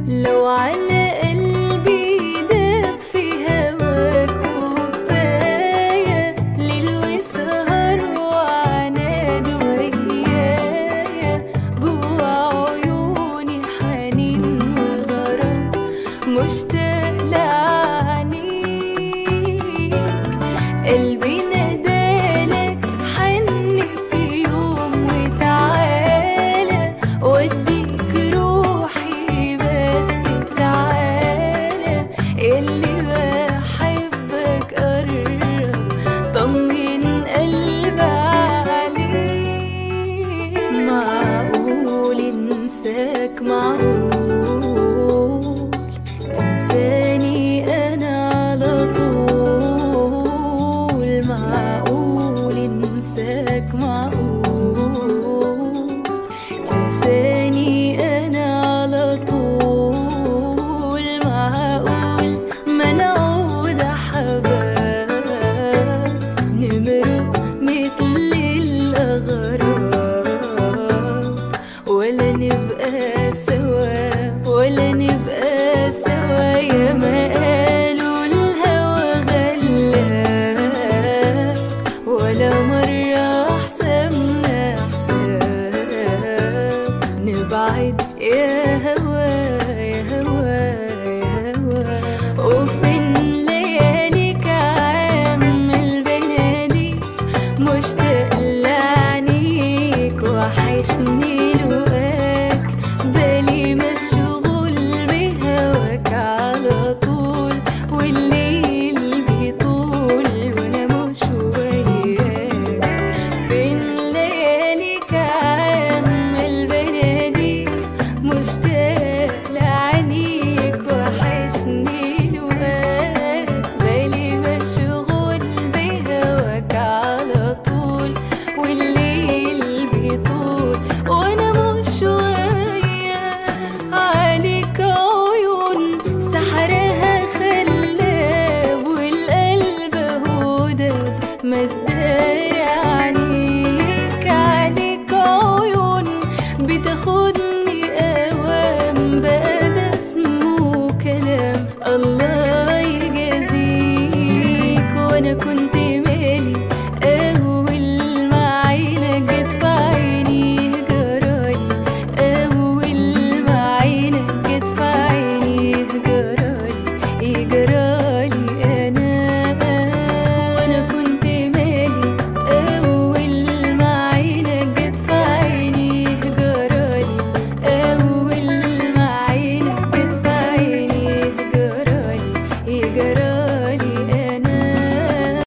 لو على قلبي داب في هواك وكفاية ليل وسهر وعناد ويايا جوا عيوني حنين وغرام مشتاق لعنيك قلبي نادالك حن في يوم وتعالى وديك روحي بس تعالى اللي بحبك قرب طمن قلبي عليك معقول انساك معقول تنساني انا على طول معقول انساك معقول تنساني انا على طول معقول ما نعود احباب نمرق مثل الاغراب ولا نبقى سوا ولا نبقى سوا يا ما قالوا الهوى غلاب ولا مرة حسبنا حساب نبعد يا هوا